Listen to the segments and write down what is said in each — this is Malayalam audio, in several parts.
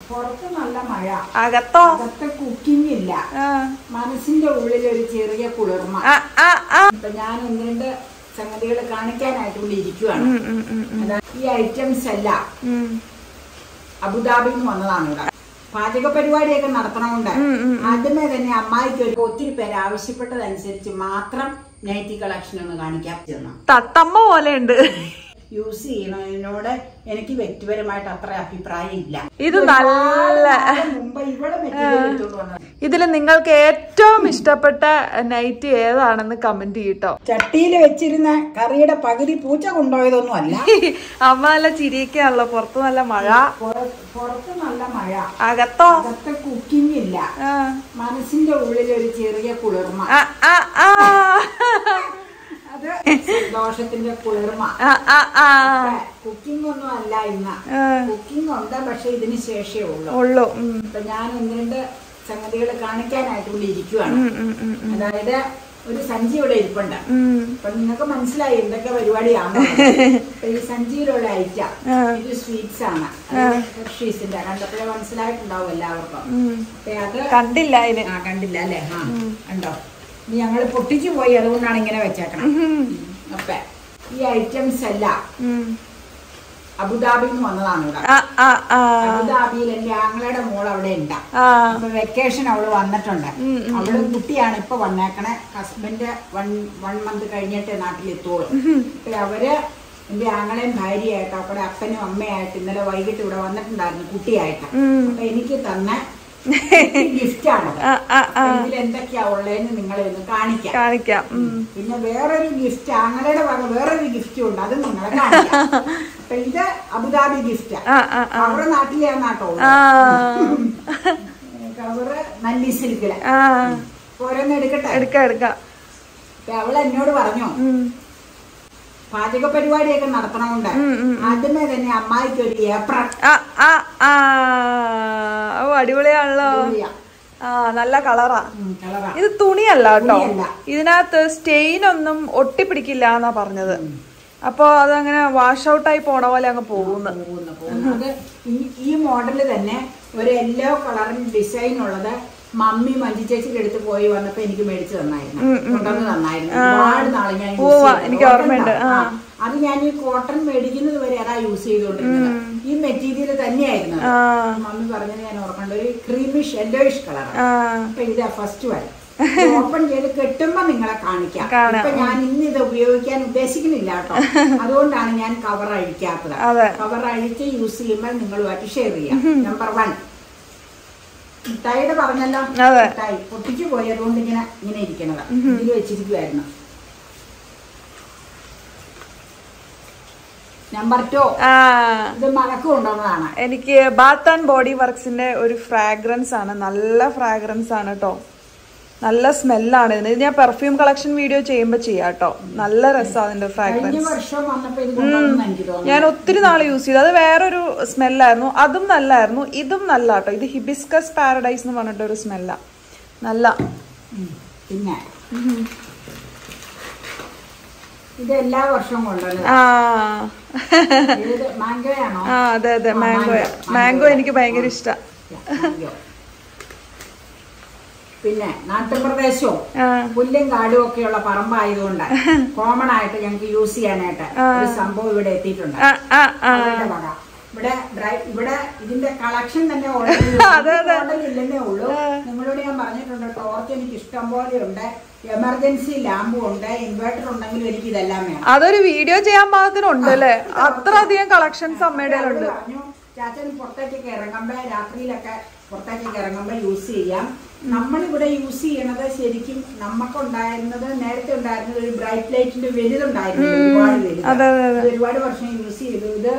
പുറത്ത് നല്ല മഴ അകത്തോ അകത്ത് കുക്കിംഗ് ഇല്ല ആ മനസ്സിന്റെ ഉള്ളിൽ ഒരു ചെറിയ കുളിർമ ആ ആ ആ അപ്പൊ ഞാൻ ഒന്ന് രണ്ട് സംഗതികൾ കാണിക്കാനായിട്ട് ഇവിടെ ഇരിക്കുവാണ് ഉം, ഉം, ഉം, ഉം. അതാ ഈ ഐറ്റംസ് എല്ലാം ഉം. അബുദാബിയിൽ നിന്ന് വന്നതാണ് ഇവിടെ പാചക പരിപാടിയൊക്കെ നടത്തണമുണ്ട് ഉം, ഉം, ആദ്യമേ തന്നെ അമ്മായിക്ക് ഒരു ഒത്തിരി പേര് ആവശ്യപ്പെട്ടതനുസരിച്ച് മാത്രം നൈറ്റി കളക്ഷൻ ഒന്ന് കാണിക്കാൻ ചെന്നു തത്തമ്മ പോലെയുണ്ട് യൂസ് ചെയ്യണതിനോട് എനിക്ക് വ്യക്തിപരമായിട്ട് അത്ര അഭിപ്രായം ഇല്ല ഇത് നല്ല മുമ്പ് ഇവിടെ മെറ്റീരിയൽ എടുത്തോണ്ട് വന്നത് ഇതിൽ നിങ്ങൾക്ക് ഏറ്റവും ഇഷ്ടപ്പെട്ട നൈറ്റ് ഏതാണെന്ന് കമന്റ് ചെയ്യട്ടോ ചട്ടിയിൽ വെച്ചിരുന്ന കറിയുടെ പകുതി പൂച്ച കൊണ്ടുപോയതൊന്നും അല്ല അമ്മ നല്ല ചിരിക്കാണല്ലോ പുറത്ത് നല്ല മഴ പുറ- പുറത്ത് നല്ല മഴ അകത്തോ അകത്ത് കുക്കിംഗ് ഇല്ല ആ മനസ്സിന്റെ ഉള്ളിൽ ഒരു ചെറിയ കുളിർമ ആ ആ ആ അത് സന്തോഷത്തിന്റെ കുളിർമ ആ ആ ആ കുക്കിംഗ് ഒന്നും അല്ല ഇന്ന് ആ. കുക്കിംഗ് ഉണ്ട് പക്ഷെ ഇതിന് ശേഷമേ ഉള്ളൂ ഉള്ളു ഉം. അപ്പൊ ഞാൻ ഒന്ന് രണ്ട് സംഗതികൾ കാണിക്കാനായിട്ട് ഇവിടെ ഇരിക്കുവാണ് ഉം, ഉം, ഉം, ഉം. അതായത് ഒരു സഞ്ചി ഇവിടെ ഇരിപ്പുണ്ട് ഉം. അപ്പൊ നിങ്ങൾക്ക് മനസ്സിലായി എന്തൊക്കെ പരിപാടിയാണ് അപ്പൊ ഈ സഞ്ചിയിലുള്ള ഐറ്റം ആ. ഇത് സ്വീറ്റ്സ് ആണ് ഹെർഷീസിന്റെ കണ്ടപ്പോഴേ മനസ്സിലായിട്ടുണ്ടാവും എല്ലാവർക്കും ഉം. അപ്പൊ അത് കണ്ടില്ല അതിന് ആ കണ്ടില്ല അല്ലേ ആ കണ്ടോ ഇനി ഞങ്ങൾ പൊട്ടിച്ചു പോയി അതുകൊണ്ടാണ് ഇങ്ങനെ വെച്ചേക്കണം അപ്പൊ ഈ ഐറ്റംസ് എല്ലാം ഉം. അബുദാബിയിൽ നിന്ന് വന്നതാണ് ഇവിടെ ആ ആ ആ അബുദാബിയിൽ എന്റെ ആങ്ങളയുടെ മോൾ അവിടെ ഉണ്ട് ആ അപ്പൊ വെക്കേഷൻ അവള് വന്നിട്ടുണ്ട് അവള് കുട്ടിയാണ് ഇപ്പൊ വന്നേക്കണേ ഹസ്ബൻഡ് വൺ വൺ മന്ത് കഴിഞ്ഞിട്ട് നാട്ടിലെത്തുള്ളൂ അപ്പൊ അവര് എന്റെ ആങ്ങളെയും ഭാര്യയായിട്ട് അവരുടെ അപ്പനും അമ്മയായിട്ട് ഇന്നലെ വൈകിട്ട് ഇവിടെ വന്നിട്ടുണ്ടായിരുന്നു കുട്ടിയായിട്ട് അപ്പൊ എനിക്ക് തന്ന ഗിഫ്റ്റ് ആണ് ആ ആ ആ ഇതിൽ എന്തൊക്കെയാ ഉള്ളതെന്ന് നിങ്ങളെ ഒന്ന് കാണിക്കാം കാണിക്കാം ഉം. പിന്നെ വേറൊരു ഗിഫ്റ്റ് ആങ്ങളയുടെ വക വേറൊരു ഗിഫ്റ്റും ഉണ്ട് അത് നിങ്ങളെ കാണിക്കാം അപ്പൊ ഇത് അബുദാബി ഗിഫ്റ്റാ ആ ആ ആ അവരുടെ നാട്ടിലെയാന്നാട്ടോ ആ കവറ് നല്ലി സിൽക്കില് ആ ഓരോന്ന് എടുക്കട്ടെ എടുക്കാം എടുക്കാം അപ്പൊ അവൾ എന്നോട് പറഞ്ഞു ഉം. പാചക പരിപാടിയൊക്കെ നടത്തണമുണ്ട് ആദ്യമേ തന്നെ അമ്മായിക്ക് ഒരു ഏപ്രൺ ആ ആ ആ ഓ അടിപൊളിയാണല്ലോ ആ നല്ല കളറാ കളറാ ഇത് തുണിയല്ല കേട്ടോ തുണിയല്ല. ഇതിനകത്ത് സ്റ്റെയിൻ ഒന്നും ഒട്ടിപ്പിടിക്കില്ല എന്നാ പറഞ്ഞത് അപ്പൊ അതങ്ങനെ വാഷ് ഔട്ടായി പോണ പോലെ അങ്ങ് പോകുന്നു പോകുന്നു പോകുന്നു അത് ഈ- ഈ മോഡല് തന്നെ ഒരു യെല്ലോ കളറിൽ ഡിസൈൻ ഉള്ളത് മമ്മി മഞ്ജു ചേച്ചിയുടെ അടുത്ത് പോയി വന്നപ്പോ എനിക്ക് മേടിച്ചു തന്നായിരുന്നു കൊണ്ടുവന്ന് തന്നായിരുന്നു ഒരുപാട് നാളെ ഞാൻ യൂസ് ഉവ്വ, ചെയ്തത്. എനിക്ക് ഓർമ്മയുണ്ട്. ആ. അത് ഞാൻ ഈ കോട്ടൺ മേടിക്കുന്നത് വരെ അതാ യൂസ് ചെയ്തുകൊണ്ടിരുന്നത് ഈ മെറ്റീരിയൽ തന്നെയായിരുന്നു അത്. ആ മമ്മി പറഞ്ഞത് ഞാൻ ഓർക്കണ്ട ഒരു ക്രീമിഷ് യെല്ലോയിഷ് കളർ ആ അപ്പൊ ഇതാ ഫസ്റ്റ് വൺ ഓപ്പൺ ചെയ്ത് കെട്ടുമ്പോ നിങ്ങളെ കാണിക്കാം കാണാം. ഇപ്പൊ ഞാൻ ഇന്ന് ഇത് ഉപയോഗിക്കാൻ ഉദ്ദേശിക്കുന്നില്ല കേട്ടോ അതുകൊണ്ടാണ് ഞാൻ കവർ അഴിക്കാത്തത് അതെ. കവർ അഴിച്ച് യൂസ് ചെയ്യുമ്പോൾ നിങ്ങളുമായിട്ട് ഷെയർ ചെയ്യാം നമ്പർ വൺ മിഠായിയുടെ പറഞ്ഞല്ലോ അതെ. മിഠായി പൊട്ടിച്ചു പോയി അതുകൊണ്ട് ഇങ്ങനെ ഇങ്ങനെ ഇരിക്കണത് ഇതിൽ വെച്ചിരിക്കുവായിരുന്നു നമ്പർ ടു ആ ഇത് മലക്ക് കൊണ്ടുവന്നതാണ് എനിക്ക് ബാത്ത് ആൻഡ് ബോഡി വർക്സിന്റെ ഒരു ഫ്രാഗ്രൻസ് ആണ് നല്ല ഫ്രാഗ്രൻസ് ആണ് കേട്ടോ നല്ല സ്മെല്ലാണ് ഇതിന് ഇത് ഞാൻ പെർഫ്യൂം കളക്ഷൻ വീഡിയോ ചെയ്യുമ്പോൾ ചെയ്യാം കേട്ടോ നല്ല രസമാണ് അതിന്റെ കഴിഞ്ഞ ഫ്രാഗ്രൻസ് വർഷം വന്നപ്പോ ഇത് കൊണ്ടുവന്നു എനിക്ക് തോന്നുന്നു ഞാൻ ഒത്തിരി നാൾ യൂസ് ചെയ്തു അത് വേറൊരു സ്മെല്ലായിരുന്നു അതും നല്ലായിരുന്നു ഇതും നല്ല കേട്ടോ ഇത് ഹിബിസ്കസ് പാരഡൈസ് എന്ന് പറഞ്ഞിട്ട് ഒരു സ്മെല്ലാ നല്ല ഉം. പിന്നെ ഇത് എല്ലാ വർഷവും കൊണ്ടുവന്നത് ആ ഏത് മാംഗോയാണോ ആ അതെ അതെ ആ, മാംഗോ mango. മാംഗോ എനിക്ക് ഭയങ്കര ഇഷ്ടം മാംഗോ. പിന്നെ നാട്ടുപ്രദേശവും ആ പുല്ലും കാടും ഒക്കെയുള്ള പറമ്പായതുകൊണ്ട് കോമൺ ആയിട്ട് ഞങ്ങൾക്ക് യൂസ് ചെയ്യാനായിട്ട് ഒരു സംഭവം ഇവിടെ എത്തിയിട്ടുണ്ട് ആ ആ ആ അവരുടെ വക. ഇവിടെ ഡ്രൈ- ഇവിടെ ഇതിന്റെ കളക്ഷൻ തന്നെ ഓൾറെഡി മോഡൽ ഇല്ലെന്നേ ഉള്ളൂ നിങ്ങളോട് ഞാൻ പറഞ്ഞിട്ടുണ്ട് ടോർച്ച് എനിക്ക് ഇഷ്ടം പോലെ ഉണ്ട് എമർജൻസി ലാമ്പും ഉണ്ട് ഇൻവേർട്ടർ ഉണ്ടെങ്കിലും എനിക്ക് ഇതെല്ലാം വേണം അതൊരു വീഡിയോ ചെയ്യാൻ പാകത്തിനുണ്ട് അല്ലേ അത്ര അധികം കളക്ഷൻസ് അമ്മയുടെ അവര് ഉണ്ട് പറഞ്ഞു ചാച്ചൻ പുറത്തേക്കൊക്കെ ഇറങ്ങുമ്പോ രാത്രിയിലൊക്കെ പുറത്തേക്കൊക്കെ ഇറങ്ങുമ്പോ യൂസ് ചെയ്യാം നമ്മളിവിടെ യൂസ് ചെയ്യണത് ശരിക്കും നമുക്കുണ്ടായിരുന്നത് നേരത്തെ ഉണ്ടായിരുന്നത് ഒരു ബ്രൈറ്റ് ലൈറ്റിന്റെ വലുതുണ്ടായിരുന്നു ഒരുപാട് വലുത് അതെ അതെ അതെ ഇത് ഒരുപാട് വർഷം യൂസ് ചെയ്തു ഇത്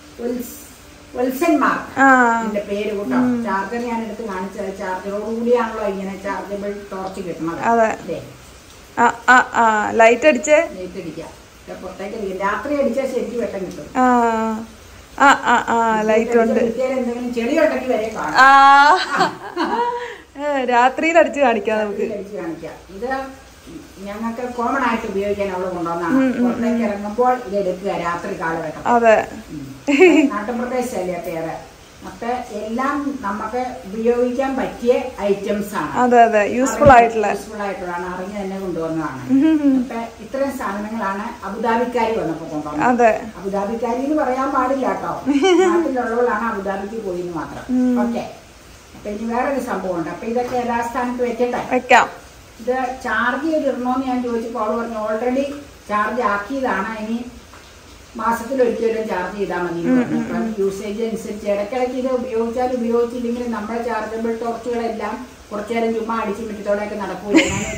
വെൽസൺ മാർക്ക് ആ എന്റെ പേര് കൂട്ടോ ചാർജർ ഞാൻ എടുത്ത് കാണിച്ചത് ചാർജറോട് കൂടിയാണല്ലോ ഇങ്ങനെ ചാർജബിൾ ടോർച്ച് കിട്ടുന്നത് അതെ. അതെ ആ ആ ആ ലൈറ്റ് അടിച്ചേ ലൈറ്റ് അടിക്കാം ഇത് പുറത്തേക്ക് അടിക്കാം രാത്രി അടിച്ചാൽ ശരിക്കും വെട്ടം കിട്ടും ആ ആ ആ ആ ലൈറ്റ് ഉണ്ട് ഭിത്തിയിൽ എന്തെങ്കിലും ചെടി ഉണ്ടെങ്കിൽ വരെ കാണാം ആ രാത്രിയിൽ അടിച്ച് കാണിക്കാം നമുക്ക് ഇതിൽ അടിച്ച് കാണിക്കാം ഇത് ഞങ്ങൾക്ക് കോമൺ ആയിട്ട് ഉപയോഗിക്കാൻ അവള് കൊണ്ടുവന്നാണ് പുറത്തേക്ക് ഇറങ്ങുമ്പോൾ ഇത് എടുക്കുക രാത്രി കാലഘട്ടം അതെ നാട്ടുപ്രദേശല്ലേ പേര് അപ്പൊ എല്ലാം നമുക്ക് ഉപയോഗിക്കാൻ പറ്റിയ ഐറ്റംസ് ആണ് അതെ അതെ യൂസ്ഫുൾ ആയിട്ടുള്ള യൂസ്ഫുൾ ആയിട്ടുള്ളതാണ് അറിഞ്ഞ് തന്നെ കൊണ്ടുവന്നതാണ് അപ്പൊ ഇത്രയും സാധനങ്ങളാണ് അബുദാബിക്കാരി വന്നപ്പോ കൊണ്ടുവന്നത് അതെ അബുദാബിക്കാരി എന്ന് പറയാൻ പാടില്ല കേട്ടോ നാട്ടിലുള്ളവളാണ് അബുദാബിക്ക് പോയി എന്ന് മാത്രം ഓക്കെ അപ്പൊ ഇനി വേറൊരു സംഭവം ഉണ്ട് അപ്പൊ ഇതൊക്കെ എല്ലാ സ്ഥാനത്ത് വെക്കട്ടെ വെക്കാം ഇത് ചാർജ് ചെയ്തിടണോന്ന് ഞാൻ ചോദിച്ചപ്പോൾ അവള് പറഞ്ഞു ഓൾറെഡി ചാർജ് ആക്കിയതാണ് ഇനി മാസത്തിൽ ഒരിക്കലും ചാർജ് ചെയ്താൽ മതി എന്ന് പറഞ്ഞു. അപ്പം യൂസേജ് അനുസരിച്ച് ഇടയ്ക്കിടയ്ക്ക് ഇത് ഉപയോഗിച്ചാൽ ഉപയോഗിച്ചില്ലെങ്കിൽ നമ്മുടെ ചാർജബിൾ ടോർച്ചുകളെല്ലാം കുറച്ചു നേരം ചുമ്മാ അടിച്ച് മിറ്റത്തോടെയൊക്കെ നടക്കൂല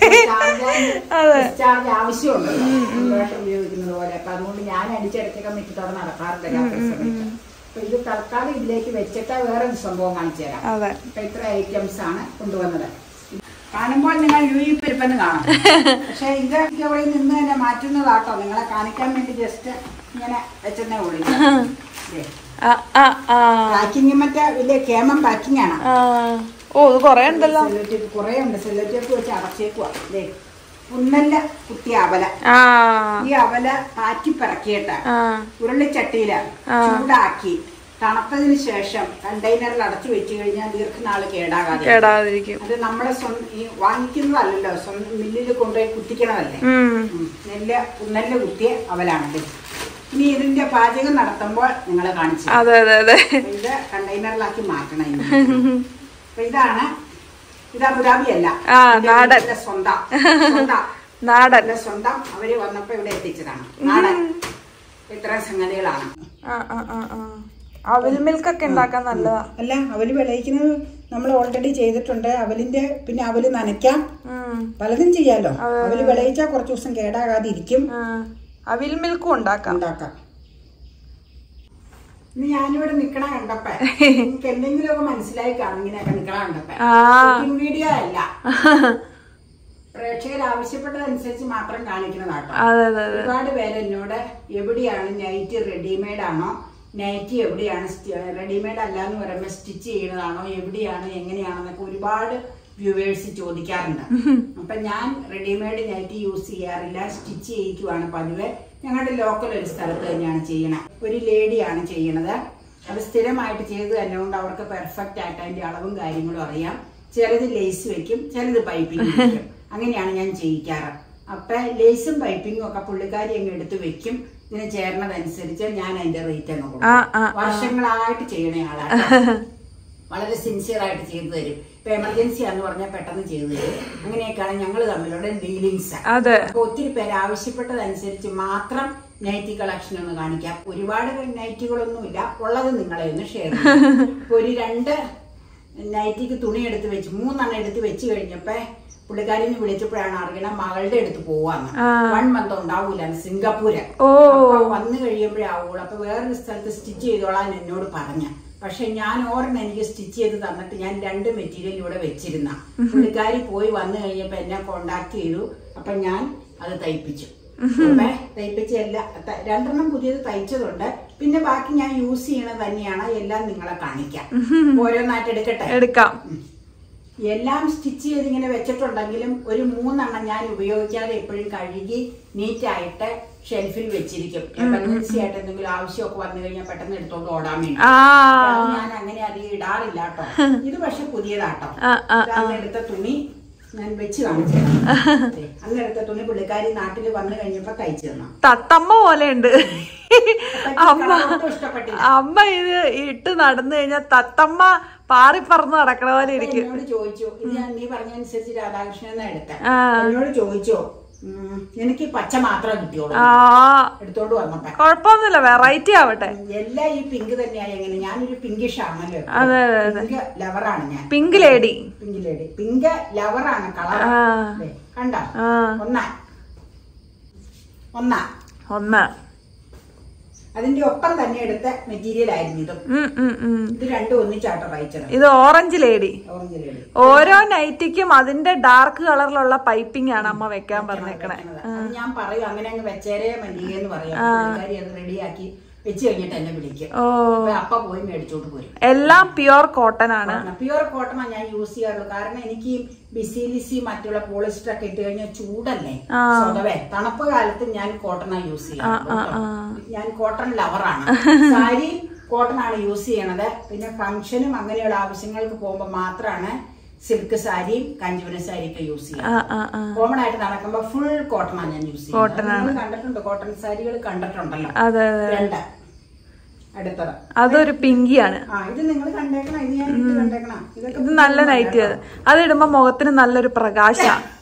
ചാർജ് ആവശ്യമുണ്ടല്ലോ ഇൻവേർട്ടർ ഉപയോഗിക്കുന്നത് പോലെ അപ്പൊ അതുകൊണ്ട് ഞാൻ അടിച്ചിടയ്ക്കൊക്കെ മിറ്റത്തോടെ നടക്കാറുണ്ട് രാത്രി സമയത്ത് അപ്പൊ ഇത് തൽക്കാലം ഇതിലേക്ക് വെച്ചിട്ട് വേറൊരു സംഭവം കാണിച്ചു തരാം അതെ അപ്പൊ ഇത്ര ഐറ്റംസ് ആണ് കൊണ്ടുവന്നത് കാണുമ്പോൾ നിങ്ങൾ യു ഇ പെരുപ്പെന്ന് കാണും പക്ഷെ ഇത് ഇവിടെ നിന്ന് തന്നെ മാറ്റുന്നതാട്ടോ നിങ്ങളെ കാണിക്കാൻ വേണ്ടി ജസ്റ്റ് ഇങ്ങനെ വെച്ചെന്നേ ഉള്ളൂ ആ ആ ആ പാക്കിങ് മറ്റേ വലിയ കേമം പാക്കിംഗ് ആണ് ആ. ഓ ഇത് കൊറേ ഉണ്ടല്ലോ സെല്ലോറ്റേപ്പ് കുറേ ഉണ്ട് സെല്ലോറ്റേപ്പ് വെച്ച് അടച്ചേക്കുവാ ദേ പുന്നല്ല കുത്തിയ അവല ആ ഈ അവല കാറ്റി പിറക്കിയിട്ട് ആ ഉരുളിച്ചട്ടിയില് ചൂടാക്കി തണുത്തതിന് ശേഷം കണ്ടെയ്നറിൽ അടച്ചു വെച്ച് കഴിഞ്ഞാൽ ദീർഘനാള് കേടാകാതെ കേടാതിരിക്കും അത് നമ്മുടെ സ്വന്തം ഈ വാങ്ങിക്കുന്നതല്ലല്ലോ സ്വന്തം മില്ലിൽ കൊണ്ടുപോയി കുത്തിക്കണതല്ലേ ഉം ഉം. നെല്ല് നെല്ല് കുത്തിയ അവലാണിത് ഇനി ഇതിന്റെ പാചകം നടത്തുമ്പോൾ നിങ്ങൾ കാണിച്ചു അതെ അതെ അതെ അപ്പൊ ഇത് കണ്ടെയ്നറിലാക്കി മാറ്റണം ഇനി. അപ്പൊ ഇതാണ് ഇത് അബുദാബി അല്ല ആ, ഇത് നാടൻ. ഇതിന്റെ സ്വന്തം സ്വന്തം നാടൻ എന്റെ സ്വന്തം അവര് വന്നപ്പോ ഇവിടെ എത്തിച്ചതാണ് നാടൻ ഇത്രയും സംഗതികളാണ് ആ ആ ആ ആ അവിൽ മിൽക്ക് ഒക്കെ ഉണ്ടാക്കാൻ നല്ലതാ അല്ല അവല് വിളയിക്കുന്നത് നമ്മൾ ഓൾറെഡി ചെയ്തിട്ടുണ്ട് അവലിന്റെ പിന്നെ അവല് നനയ്ക്കാം ഉം പലതും ചെയ്യാലോ അവല് വിളയിച്ചാൽ കുറച്ച് ദിവസം കേടാകാതെ ഇരിക്കും ആ. അവിൽ മിൽക്കും ഉണ്ടാക്കാം ഉണ്ടാക്കാം ഇനി ഞാനിവിടെ നിക്കണ കണ്ടപ്പോ എനിക്ക് എന്തെങ്കിലുമൊക്കെ മനസ്സിലായി കാണും ഇങ്ങനെയൊക്കെ നിക്കണ കണ്ടപ്പോ ആ കുക്കിംഗ് വീഡിയോ അല്ല പ്രേക്ഷകർ ആവശ്യപ്പെട്ടതനുസരിച്ച് മാത്രം കാണിക്കുന്നതാട്ടോ അതെ അതെ അതെ ഒരുപാട് പേര് എന്നോട് എവിടെയാണ് നൈറ്റ് റെഡിമെയ്ഡ് ആണോ നൈറ്റ് എവിടെയാണ് റെഡിമെയ്ഡ് അല്ല എന്ന് പറയുമ്പോൾ സ്റ്റിച്ച് ചെയ്യുന്നതാണോ എവിടെയാണ് എങ്ങനെയാണെന്നൊക്കെ ഒരുപാട് വ്യൂവേഴ്സ് ചോദിക്കാറുണ്ട് അപ്പൊ ഞാൻ റെഡിമെയ്ഡ് നൈറ്റ് യൂസ് ചെയ്യാറില്ല സ്റ്റിച്ച് ചെയ്യിക്കുവാണ് പതിവ് ഞങ്ങളുടെ ലോക്കൽ ഒരു സ്ഥലത്ത് തന്നെയാണ് ചെയ്യണത് ഒരു ലേഡിയാണ് ചെയ്യണത് അത് സ്ഥിരമായിട്ട് ചെയ്ത് തന്നെ കൊണ്ട് അവർക്ക് പെർഫെക്റ്റ് ആയിട്ട് അതിന്റെ അളവും കാര്യങ്ങളും അറിയാം ചിലത് ലേസ് വെക്കും ചിലത് പൈപ്പിംഗ് വെക്കും അങ്ങനെയാണ് ഞാൻ ചെയ്യിക്കാറ് അപ്പൊ ലേസും പൈപ്പിങ്ങും ഒക്കെ പുള്ളിക്കാരി അങ്ങ് എടുത്ത് വെക്കും ഇതിന് ചേർന്നതനുസരിച്ച് ഞാൻ അതിന്റെ റേറ്റ് അങ്ങ് ആ, കൊടുക്കും ആ, വർഷങ്ങളായിട്ട് ചെയ്യണ ആളാണ് വളരെ സിൻസിയർ ആയിട്ട് ചെയ്തു തരും ഇപ്പൊ എമർജൻസി ആന്ന് പറഞ്ഞാൽ പെട്ടെന്ന് ചെയ്തു തരും അങ്ങനെയൊക്കെയാണ് ഞങ്ങൾ തമ്മിലുള്ള ഡീലിങ്സ് അതെ അപ്പൊ ഒത്തിരി പേര് ആവശ്യപ്പെട്ടതനുസരിച്ച് മാത്രം നൈറ്റി കളക്ഷൻ ഒന്ന് കാണിക്കാം ഒരുപാട് നൈറ്റികളൊന്നുമില്ല ഉള്ളത് നിങ്ങളെ ഒന്ന് ഷെയർ ചെയ്യാം ഇപ്പൊ ഒരു രണ്ട് നൈറ്റിക്ക് തുണി എടുത്ത് വെച്ച് മൂന്നെണ്ണം എടുത്ത് വെച്ച് കഴിഞ്ഞപ്പോ പുള്ളിക്കാരിനെ വിളിച്ചപ്പോഴാണ് അറിയണം മകളുടെ അടുത്ത് പോവാന്ന് ആ. വൺ മന്ത് ഉണ്ടാവൂല സിംഗപ്പൂര് ഓ അപ്പൊ വന്നു കഴിയുമ്പോഴാവൂളൂ അപ്പൊ വേറൊരു സ്ഥലത്ത് സ്റ്റിച്ച് ചെയ്തോളാൻ എന്നോട് പറഞ്ഞ പക്ഷെ ഞാൻ ഓർമ്മ എനിക്ക് സ്റ്റിച്ച് ചെയ്ത് തന്നിട്ട് ഞാൻ രണ്ട് മെറ്റീരിയൽ ഇവിടെ വെച്ചിരുന്ന പുള്ളിക്കാരി പോയി വന്നു കഴിഞ്ഞപ്പോ എന്നെ കോണ്ടാക്ട് ചെയ്തു അപ്പൊ ഞാൻ അത് തയ്പ്പിച്ചു അപ്പൊ തയ്പ്പിച്ച എല്ലാ ത- രണ്ടെണ്ണം പുതിയത് തയ്ച്ചതുണ്ട് പിന്നെ ബാക്കി ഞാൻ യൂസ് ചെയ്യണത് തന്നെയാണ് എല്ലാം നിങ്ങളെ കാണിക്കാം ഓരോന്നായിട്ട് എടുക്കട്ടെ എടുക്കാം എല്ലാം സ്റ്റിച്ച് ചെയ്ത് ഇങ്ങനെ വെച്ചിട്ടുണ്ടെങ്കിലും ഒരു മൂന്നെണ്ണം ഞാൻ ഉപയോഗിക്കാതെ എപ്പോഴും കഴുകി നീറ്റായിട്ട് ഷെൽഫിൽ വെച്ചിരിക്കും എമർജൻസി ആയിട്ട് എന്തെങ്കിലും ആവശ്യമൊക്കെ വന്നു കഴിഞ്ഞാൽ പെട്ടെന്ന് എടുത്തോണ്ട് ഓടാൻ വേണ്ടി ആ അത് ഞാൻ അങ്ങനെ അധികം ഇടാറില്ല കേട്ടോ ഇത് പക്ഷെ പുതിയതാട്ടോ ആ, ആ, ഇത് അന്ന് എടുത്ത തുണി ഞാൻ വെച്ച് കാണിച്ചു അന്ന് എടുത്ത തുണി പുള്ളിക്കാരി നാട്ടിൽ വന്നു കഴിഞ്ഞപ്പോ തയ്ച്ചു തന്നു തത്തമ്മ പോലെ ഉണ്ട് അമ്മ ഒട്ടും ഇഷ്ടപ്പെട്ടില്ല അമ്മ ഇത് ഇട്ട് നടന്നു കഴിഞ്ഞാൽ തത്തമ്മ പാറിപ്പറന്ന് നടക്കണ പോലെ ഇരിക്കും എന്നോട് ചോദിച്ചു ഇത് ഞാൻ നീ പറഞ്ഞനുസരിച്ച് രാധാകൃഷ്ണൻ എടുത്ത ആ. എന്നോട് ചോദിച്ചു ഉം, എനിക്ക് പച്ച മാത്രമേ കിട്ടിയോളൂ ആ എടുത്തോണ്ട് വന്നപ്പോ കൊഴപ്പൊന്നുമില്ല വെറൈറ്റി ആവട്ടെ എല്ലാം ഈ പിങ്ക് തന്നെയായി എങ്ങനെ ഞാനൊരു പിങ്കിഷ് ആണല്ലോ അതെ അതെ അതെ പിങ്ക് ലവറാണ് ഞാൻ pink lady pink lady pink ലവറാണ് കളർ ആ. കണ്ട ആ ഒന്നാ ഒന്നാ ഒന്ന് അതിന്റെ ഒപ്പം തന്നെ എടുത്ത മെറ്റീരിയൽ ആയിരുന്നു ഇതും ഉം, ഉം, ഉം. ഇത് രണ്ടും ഒന്നിച്ചാട്ടോ വായിച്ചത് ഇത് ഓറഞ്ച് ലേഡി ഓറഞ്ച് ലേഡി ഓരോ നൈറ്റിക്കും അതിന്റെ ഡാർക്ക് കളറിലുള്ള പൈപ്പിംഗ് ആണ് അമ്മ വെക്കാൻ പറഞ്ഞേക്കണേ അത് ഞാൻ പറയും അങ്ങനെ അങ്ങ് വെച്ചേരേ മല്ലികെ എന്ന് പറയാം പുള്ളിക്കാരി അത് റെഡിയാക്കി വെച്ച് കഴിഞ്ഞിട്ട് എന്നെ വിളിക്കും ഓ അപ്പൊ അപ്പ പോയി മേടിച്ചോണ്ട് പോരും എല്ലാം പ്യുവർ കോട്ടൺ ആണ് പ്യുവർ കോട്ടണാണ് ഞാൻ യൂസ് ചെയ്യാറുള്ളൂ കാരണം എനിക്ക് ബിസിലിസി മറ്റുള്ള പോളിസ്റ്റർ ഒക്കെ ഇട്ട് കഴിഞ്ഞാൽ ചൂടല്ലേ ആ. സ്വതവേ തണുപ്പ് കാലത്ത് ഞാൻ കോട്ടണാ യൂസ് ചെയ്യാറുള്ളൂ ആ, കേട്ടോ. ആ. ഞാൻ കോട്ടൺ ലവറാണ് സാരി കോട്ടൺ ആണ് യൂസ് ചെയ്യണത് പിന്നെ ഫംഗ്ഷനും അങ്ങനെയുള്ള ആവശ്യങ്ങൾക്ക് പോകുമ്പോൾ മാത്രമാണ് സിൽക്ക് സാരിയും കാഞ്ചീപുരം സാരിയൊക്കെ യൂസ് ചെയ്യുന്നത് ആ ആ ആ കോമൺ ആയിട്ട് നടക്കുമ്പോൾ ഫുൾ കോട്ടൺ ആണ് ഞാൻ യൂസ് ചെയ്യുന്നത് നിങ്ങൾ കണ്ടിട്ടുണ്ട് കോട്ടൺ സാരികൾ കണ്ടിട്ടുണ്ടല്ലോ അതെ അതെ രണ്ട് അടുത്തത് അതൊരു പിങ്കിയാണ് ആ ഇത് നിങ്ങൾ കണ്ടേക്കണം ഇത് ഞാൻ ഇട്ട് കണ്ടേക്കണം ഇതൊക്കെ ഇത് നല്ല നൈറ്റ് അത് അത് ഇടുമ്പോ മുഖത്തിന് നല്ലൊരു പ്രകാശ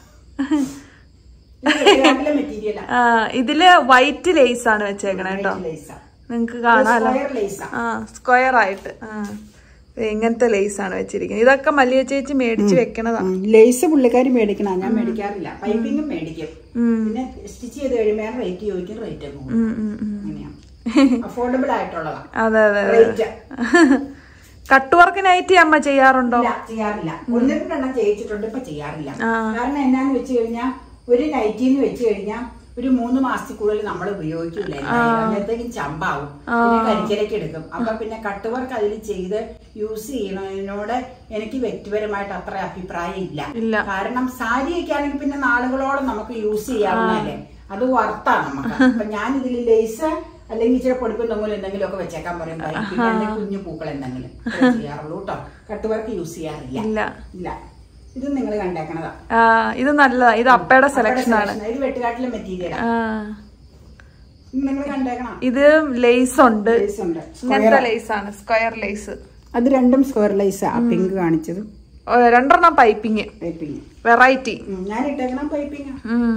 മെറ്റീരിയലാ ആ ഇതില് വൈറ്റ് ലേസ് ആണ് വെച്ചേക്കണേ കേട്ടോ ലേസാ നിങ്ങക്ക് കാണാലോ സ്ക്വയർ ലേസാ ആ സ്ക്വയർ ആയിട്ട് ആ ഇത് ഇങ്ങനത്തെ ലേസ് ആണ് വെച്ചിരിക്കുന്നത് ഇതൊക്കെ മല്ലിക ചേച്ചി മേടിച്ച് വെക്കണതാ ലേസ് പുള്ളിക്കാരി മേടിക്കണം ഞാൻ മേടിക്കാറില്ല പൈപ്പിങ്ങും മേടിക്കും പിന്നെ സ്റ്റിച്ച് ചെയ്ത് കഴിയുമ്പോൾ റേറ്റ് ചോദിക്കും റേറ്റ് പോകും ഉം, ഉം, ഉം. അങ്ങനെയാണ് അഫോർഡബിൾ ആയിട്ടുള്ളതാ അതെ അതെ അതെ റേറ്റ് കട്ട് വർക്ക് നൈറ്റി അമ്മ ചെയ്യാറുണ്ടോ ഇല്ല ചെയ്യാറില്ല ഒന്ന് രണ്ടെണ്ണം ചെയ്യിച്ചിട്ടുണ്ട് ഇപ്പൊ ചെയ്യാറില്ല ആ. കാരണം എന്നാന്ന് വെച്ച് കഴിഞ്ഞാൽ ഒരു നൈറ്റിന്ന് വെച്ച് കഴിഞ്ഞാൽ ഒരു മൂന്ന് മാസത്തിൽ കൂടുതൽ നമ്മൾ ഉപയോഗിക്കൂല അന്നത്തേക്കും ചമ്പാവും പിന്നെ കരിക്കലൊക്കെ എടുക്കും അപ്പൊ പിന്നെ കട്ട് വർക്ക് അതിൽ ചെയ്ത് യൂസ് ചെയ്യണതിനോട് എനിക്ക് വ്യക്തിപരമായിട്ട് അത്ര അഭിപ്രായം ഇല്ല. ഇല്ല കാരണം സാരിയൊക്കെ ആണെങ്കിൽ പിന്നെ നാളുകളോളം നമുക്ക് യൂസ് ചെയ്യാവുന്നതല്ലേ അത് വർത്താണ് നമുക്ക് അപ്പൊ ഞാൻ ഇതിൽ ലേസ് അല്ലെങ്കിൽ ഇച്ചിരി പൊടിപ്പും തൊങ്ങലും എന്തെങ്കിലും ഒക്കെ വെച്ചേക്കാൻ പറയും പറയും. പിന്നെ അല്ലെങ്കിൽ കുഞ്ഞു പൂക്കൾ എന്തെങ്കിലും അത്രേ ചെയ്യാറുള്ളൂ കേട്ടോ കട്ട് വർക്ക് യൂസ് ചെയ്യാറില്ല ഇല്ല ഇല്ല ഇത് നിങ്ങൾ കണ്ടേക്കണതാ ആ ഇത് നല്ലതാ ഇത് അപ്പയുടെ സെലക്ഷൻ ആണ് ഇത് വെട്ടുകാട്ടിലെ മെറ്റീരിയൽ ആ നിങ്ങൾ കണ്ടേക്കണം ഇത് ലേസ് ഉണ്ട് ലേസ് ഉണ്ട് ഇങ്ങനത്തെ ലേസ് ആണ് സ്ക്വയർ ലേസ് അത് രണ്ടും സ്ക്വയർ ലൈസ് ആ പിങ്ക് കാണിച്ചത് രണ്ടെണ്ണം പൈപ്പിങ് പൈപ്പിങ് വെറൈറ്റി ഞാൻ ഇട്ടേക്കണം പൈപ്പിങ്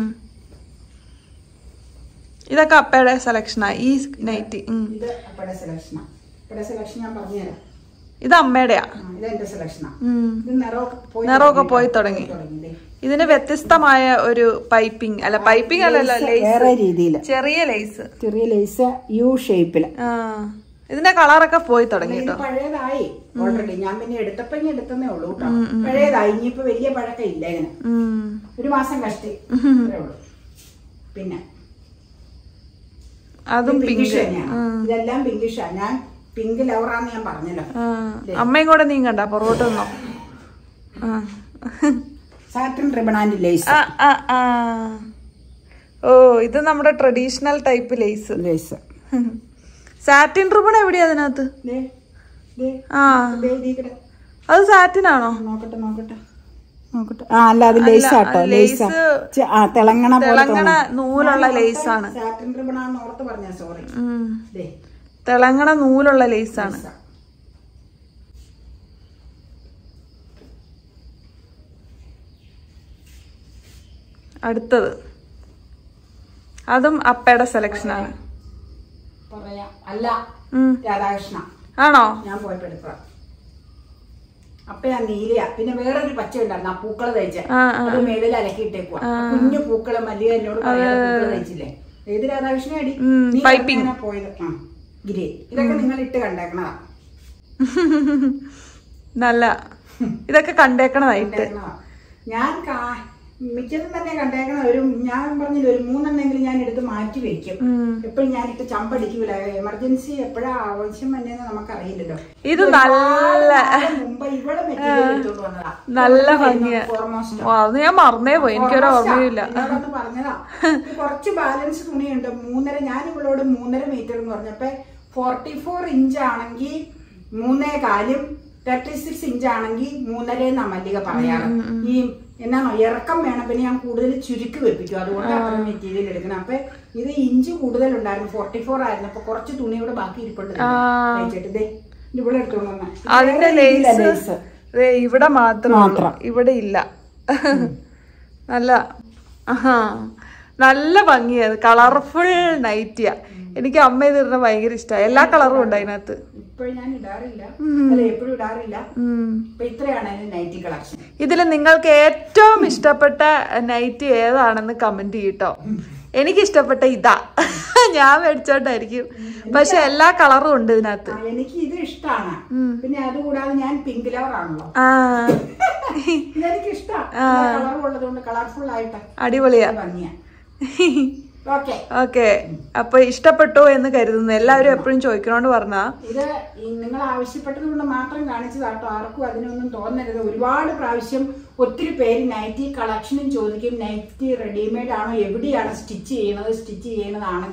ഇതൊക്കെ അപ്പയുടെ സെലക്ഷനാ ഈ നൈറ്റി ഉം. ഇത് അപ്പടെ സെലക്ഷനാ അപ്പടെ സെലക്ഷൻ ഞാൻ പറഞ്ഞുതരാം ഇത് അമ്മയുടെയാ ആ, ഇത് എന്റെ സെലക്ഷനാ ഉം. ഇത് നിറമൊക്കെ പോയി നിറമൊക്കെ പോയി തുടങ്ങി തുടങ്ങി ദേ. ഇതിന് വ്യത്യസ്തമായ ഒരു പൈപ്പിംഗ് അല്ല പൈപ്പിംഗ് അല്ലല്ലോ ലേസ് വേറെ രീതിയിൽ ചെറിയ ലേസ് ചെറിയ ലേസ് യു ഷേപ്പിൽ ആ ഇതിന്റെ കളറൊക്കെ പോയി തുടങ്ങി ഇത് കേട്ടോ പഴയതായി ഓൾറെഡി ഞാൻ പിന്നെ എടുത്തപ്പോ ഇനി എടുത്തന്നേ ഉള്ളൂ കേട്ടോ പഴയതായി ഇനിയിപ്പോ വലിയ പഴക്കം ഇല്ല ഇതിന് ഉം. ഒരു മാസം കഷ്ടി അത്രേ ഉള്ളൂ പിന്നെ അതും പിങ്ക് പിങ്കിഷ് തന്നെയാണ് ഇതെല്ലാം പിങ്കിഷാ ഞാൻ പിങ്ക് ലവറാന്ന് ഞാൻ പറഞ്ഞല്ലോ അമ്മയും കൂടെ നീങ്ങണ്ട പുറകോട്ട് നിന്നോ ആ. സാറ്റൻ റിബണാൻഡ് ലേസ് ആ, ആ, ആ. ഓ ഇത് നമ്മുടെ traditional type lace lace satin ribbon എവിടെയാ അതിനകത്ത് ദേ, ദേ, ആ ദേ ഇതിക്കടെ. അത് സാറ്റിൻ ആണോ നോക്കട്ടെ നോക്കട്ടെ നോക്കട്ടെ ആ അല്ല അത് ലേസ് ആട്ടോ അത് ലേസ് lace ആ തിളങ്ങണ പോലെ തിളങ്ങണ നൂലുള്ള ലേസ് ആണ് സാറ്റൻ റിബണാന്ന് ഓർത്ത് പറഞ്ഞ സോറി ഉം. ദേ തിളങ്ങണ നൂലുള്ള ലേസ് ആണ് ലേസാ. അടുത്തത് അതും അപ്പയുടെ സെലക്ഷൻ ആണ് പറയാ അല്ല ഉം. രാധാകൃഷ്ണ ആണോ ഞാൻ പോയപ്പോ എടുക്കുക അപ്പൊ ഞാൻ നീലയാ പിന്നെ വേറൊരു പച്ച ഉണ്ടായിരുന്നു ആ പൂക്കള് തയ്ച്ച ആ, അത് മേളിൽ അലക്കിയിട്ടേക്കുവാ കുഞ്ഞു പൂക്കള് മല്ലിക എന്നോട് പറയാതെ പൂക്കള് തയ്ച്ചില്ലേ ഏത് രാധാകൃഷ്ണ അടി ഉം, നീ piping. എവിടുന്നാ പോയത് ആ ഗിരി ഇതൊക്കെ നിങ്ങൾ ഇട്ട് കണ്ടേക്കണതാ നല്ല ഇതൊക്കെ കണ്ടേക്കണതായിട്ട് കണ്ടേക്കണതാ. ഞാൻ കാ- മിക്കതും തന്നെ കണ്ടേക്കണ ഒരു ഞാൻ പറഞ്ഞില്ല ഒരു മൂന്നെണ്ണെങ്കിലും ഞാൻ എടുത്ത് മാറ്റി വെക്കും എപ്പോഴും ഞാൻ ഇട്ട് ചമ്പടിക്കൂല എമർജൻസി എപ്പോഴാ ആവശ്യം വന്നതെന്ന് നമുക്കറിയില്ലല്ലോ ഇത് ഒരുപാട് നല്ല നാള് മുമ്പ് ഇവിടെ മെറ്റീരിയൽ എടുത്തോണ്ട് വന്നതാ നല്ല ഭംഗിയാ ഓൾമോസ്റ്റ് ഓ, അത് ഞാൻ മറന്നേ പോയി എനിക്കൊരു ഓർമ്മയില്ല എന്നോടൊന്ന് പറഞ്ഞതാ ഇത് കുറച്ച് ബാലൻസ് തുണിയുണ്ട് മൂന്നര ഞാൻ ഇവളോട് മൂന്നര മീറ്റർ എന്ന് പറഞ്ഞപ്പോ ഫോർട്ടി ഫോർ ഇഞ്ച് ആണെങ്കിൽ മൂന്നേ കാലും തേർട്ടി സിക്സ് ഇഞ്ച് ആണെങ്കിൽ മൂന്നര എന്നാ മല്ലിക പറയാറ് ഈ എന്നാണോ ഇറക്കം വേണം പിന്നെ ഞാൻ കൂടുതൽ ചുരുക്കി വെപ്പിക്കും അതുകൊണ്ട് അത്ര മെറ്റീരിയൽ എടുക്കണം അപ്പൊ ഇത് ഇഞ്ച് കൂടുതൽ ഉണ്ടായിരുന്നു ഫോർട്ടി ഫോർ ആയിരുന്നു അപ്പൊ കുറച്ച് തുണി ഇവിടെ ബാക്കി ഇരിപ്പുണ്ട് തയ്ച്ചിട്ട് ദേ ഇവിടെ എടുത്തോണ്ട് വന്നേ. ഇത് അതിന്റെ വേറെ രീതിയിലാ ലേസ് lace. ദേ ഇവിടെ മാത്രം മാത്രം. ഇവിടെ ഇല്ല നല്ല ആഹാ നല്ല ഭംഗിയത് കളർഫുൾ നൈറ്റിയാ എനിക്ക് അമ്മ ഇതിരുന്ന ഭയങ്കര ഇഷ്ടമായി എല്ലാ കളറും ഉണ്ട് അതിനകത്ത് ഇപ്പോഴും ഞാൻ ഇടാറില്ല അല്ല എപ്പോഴും ഇടാറില്ല ഉം. അപ്പൊ ഇത്രയാണ് അതിന്റെ നൈറ്റി കളക്ഷൻ ഇതിൽ നിങ്ങൾക്ക് ഏറ്റവും ഇഷ്ടപ്പെട്ട നൈറ്റ് ഏതാണെന്ന് കമന്റ് ചെയ്യട്ടോ എനിക്ക് ഇഷ്ടപ്പെട്ട ഇതാ ഞാൻ മേടിച്ചോണ്ടായിരിക്കും പക്ഷെ എല്ലാ കളറും ഉണ്ട് ഇതിനകത്ത് എനിക്ക് ഇത് ഇഷ്ടമാണ് പിന്നെ അതുകൂടാതെ ഞാൻ പിങ്ക് ലവർ ആണല്ലോ ആ ഇതെനിക്ക് ഇഷ്ടമാണ് കളർ ഉള്ളതുകൊണ്ട് കളർഫുൾ ആയിട്ട് അടിപൊളിയാ ഭംഗിയാ ഓക്കെ ഓക്കെ അപ്പൊ ഇഷ്ടപ്പെട്ടോ എന്ന് കരുതുന്നു എല്ലാവരും എപ്പോഴും ചോദിക്കണോണ്ട് പറഞ്ഞാ ഇത് ഈ നിങ്ങൾ ആവശ്യപ്പെട്ടത് കൊണ്ട് മാത്രം കാണിച്ചതാട്ടോ ആർക്കും അതിനൊന്നും തോന്നരുത് ഒരുപാട് പ്രാവശ്യം ഒത്തിരി പേര് നൈറ്റി കളക്ഷനും ചോദിക്കും നൈറ്റി റെഡിമെയ്ഡ് ആണോ എവിടെയാണ് സ്റ്റിച്ച് ചെയ്യണത് സ്റ്റിച്ച് ചെയ്യണതാണെങ്കിൽ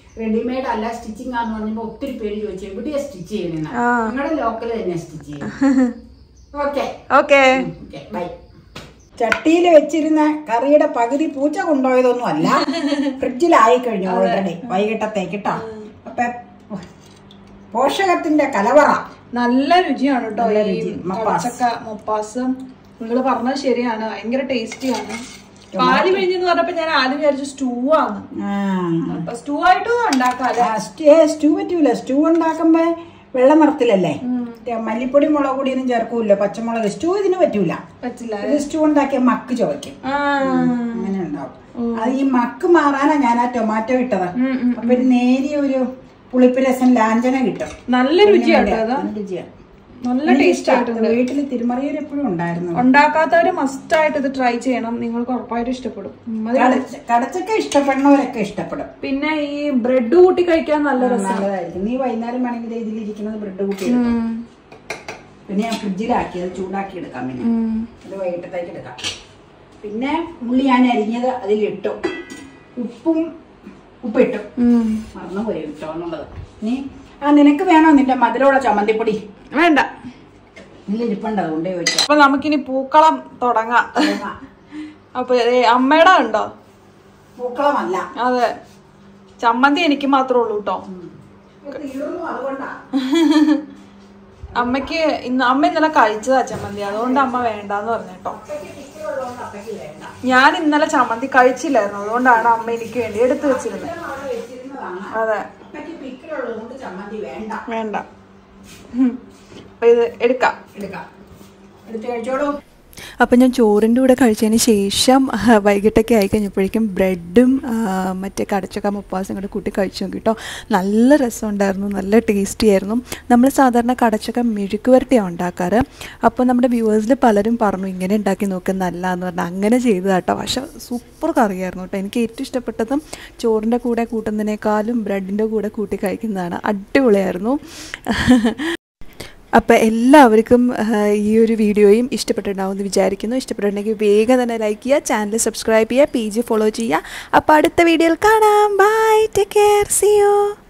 റെഡിമെയ്ഡ് അല്ല സ്റ്റിച്ചിങ് ആന്ന് പറഞ്ഞപ്പോ ഒത്തിരി പേര് ചോദിച്ചു എവിടെയാ സ്റ്റിച്ച് ചെയ്യണെന്ന് ആ. ഞങ്ങളുടെ ലോക്കൽ തന്നെ സ്റ്റിച്ച് ചെയ്യുന്നത് ഓക്കെ ഓക്കെ ബൈ ചട്ടിയിൽ വെച്ചിരുന്ന കറിയുടെ പകുതി പൂച്ച കൊണ്ടുപോയതൊന്നും അല്ല ഫ്രിഡ്ജിലായി കഴിഞ്ഞു ഓൾറെഡി വൈകിട്ടത്തേക്ക് കേട്ടോ അപ്പൊ പോഷകത്തിന്റെ കലവറ നല്ല രുചിയാണ് കേട്ടോ നല്ല ഈ രുചി. മപ്പാസ്. കടച്ചക്ക മൊപ്പാസ് നിങ്ങൾ പറഞ്ഞത് ശരിയാണ് ഭയങ്കര ടേസ്റ്റിയാണ് പാല് പിഴിഞ്ഞെന്ന് പറഞ്ഞപ്പോ ഞാൻ ആദ്യം വിചാരിച്ചു സ്റ്റൂ ആണ് അപ്പൊ സ്റ്റൂ ആയിട്ടും ഉണ്ടാക്കാല്ലേ സ്റ്റൂ പറ്റൂല സ്റ്റൂ ഉണ്ടാക്കുമ്പോ വെള്ള നിറത്തിലല്ലേ മറ്റേ മല്ലിപ്പൊടി മുളക് പൊടിയൊന്നും ചേർക്കൂല പച്ചമുളക് സ്റ്റൂ ഇതിന് പറ്റൂല പറ്റില്ല ഇത് സ്റ്റൂ ഉണ്ടാക്കിയ മക്ക് ചുവയ്ക്കും ആ അങ്ങനെ ഉണ്ടാവും അത് ഈ മക്ക് മാറാനാ ഞാൻ ആ ടൊമാറ്റോ ഇട്ടത് അപ്പൊ ഒരു നേരിയ ഒരു പുളിപ്പ് രസം ലാഞ്ചന കിട്ടും നല്ല രുചിയാണ് അത് നല്ല രുചിയാ. നല്ല എനിക്ക് ടേസ്റ്റ് ഇഷ്ടാ. വീട്ടില് തിരുമറിയൂർ എപ്പോഴും ഉണ്ടായിരുന്നു ഉണ്ടാക്കാത്തവര് മസ്റ്റ് ആയിട്ട് ഇത് ട്രൈ ചെയ്യണം നിങ്ങൾക്ക് ഉറപ്പായിട്ടും ഇഷ്ടപ്പെടും ഉം, അത് കടച്ച- കടച്ചക്ക ഇഷ്ടപ്പെടുന്നവരൊക്കെ ഇഷ്ടപ്പെടും പിന്നെ ഈ ബ്രെഡ് കൂട്ടി കഴിക്കാൻ നല്ല രസം നല്ലതായിരിക്കും നീ വൈകുന്നേരം വേണമെങ്കിൽ ദേ ഇതിലിരിക്കുന്നത് ബ്രെഡ് കൂട്ടി എടുക്കാം. പിന്നെ ഞാൻ ഫ്രിഡ്ജിലാക്കി അത് ചൂടാക്കി എടുക്കാം പിന്നെ അത് വൈകിട്ടത്തേക്ക് എടുക്കാം പിന്നെ ഉള്ളി ഞാൻ അരിഞ്ഞത് അതിലിട്ടു ഉപ്പും ഉപ്പിട്ടു മറന്നു പോയി ഇട്ടോ എന്നുള്ളത് നീ ആ നിനക്ക് വേണോ നിന്റെ മധുരമുള്ള ചമ്മന്തിപ്പൊടി വേണ്ട ഇതിലിരിപ്പുണ്ട് അതുകൊണ്ടേ ചോദിച്ചു അപ്പൊ നമുക്കിനി പൂക്കളം തുടങ്ങാം അപ്പൊ ഏ, അമ്മയുടെ ഉണ്ടോ പൂക്കളമല്ല അതെ ചമ്മന്തി എനിക്ക് മാത്രമേ ഉള്ളൂ കേട്ടോ തീർന്നു അതുകൊണ്ടാ അമ്മയ്ക്ക് ഇന്ന് അമ്മ ഇന്നലെ കഴിച്ചതാ ചമ്മന്തി അതുകൊണ്ട് അമ്മ വേണ്ടാന്ന് പറഞ്ഞു കേട്ടോ ഉള്ളതുകൊണ്ട് അപ്പയ്ക്ക് വേണ്ട ഞാൻ ഇന്നലെ ചമ്മന്തി കഴിച്ചില്ലായിരുന്നു അതുകൊണ്ടാണ് അമ്മ എനിക്ക് വേണ്ടി എടുത്തു വെച്ചിരുന്നത് അവിടെ വെച്ചിരുന്നതാണ് അതെ അപ്പയ്ക്ക് പിക്കിലുള്ളതുകൊണ്ട് ചമ്മന്തി വേണ്ട വേണ്ട ഉം. അപ്പൊ ഇത് എടുക്കാം എടുക്കാം എടുത്ത് കഴിച്ചോളൂ അപ്പം ഞാൻ ചോറിൻ്റെ കൂടെ കഴിച്ചതിന് ശേഷം ആ, വൈകിട്ടൊക്കെ ആയി കഴിഞ്ഞപ്പോഴേക്കും ബ്രെഡും ആ, മറ്റേ കടച്ചക്ക മുപ്പാസും കൂടെ കൂട്ടി കഴിച്ചു നോക്കി കേട്ടോ നല്ല രസമുണ്ടായിരുന്നു നല്ല ടേസ്റ്റി ആയിരുന്നു നമ്മൾ സാധാരണ കടച്ചക്ക മെഴുക്ക് വരട്ടിയാണ് ഉണ്ടാക്കാറ് അപ്പോൾ നമ്മുടെ വ്യൂവേഴ്സിൽ പലരും പറഞ്ഞു ഇങ്ങനെ ഉണ്ടാക്കി നോക്കുക നല്ല എന്ന് പറഞ്ഞാൽ അങ്ങനെ ചെയ്തതാട്ടോ പക്ഷെ സൂപ്പർ കറിയായിരുന്നു കേട്ടോ എനിക്ക് ഏറ്റവും ഇഷ്ടപ്പെട്ടതും ചോറിൻ്റെ കൂടെ കൂട്ടുന്നതിനേക്കാളും ബ്രെഡിൻ്റെ കൂടെ കൂട്ടി കഴിക്കുന്നതാണ് അടിപൊളിയായിരുന്നു അപ്പോൾ എല്ലാവർക്കും ആ, ഈ ഒരു വീഡിയോയും ഇഷ്ടപ്പെട്ടിട്ടുണ്ടാവുമെന്ന് വിചാരിക്കുന്നു ഇഷ്ടപ്പെട്ടിട്ടുണ്ടെങ്കിൽ വേഗം തന്നെ ലൈക്ക് ചെയ്യുക ചാനൽ സബ്സ്ക്രൈബ് ചെയ്യുക പേജ് ഫോളോ ചെയ്യുക അപ്പോൾ അടുത്ത വീഡിയോയിൽ കാണാം bye take care see U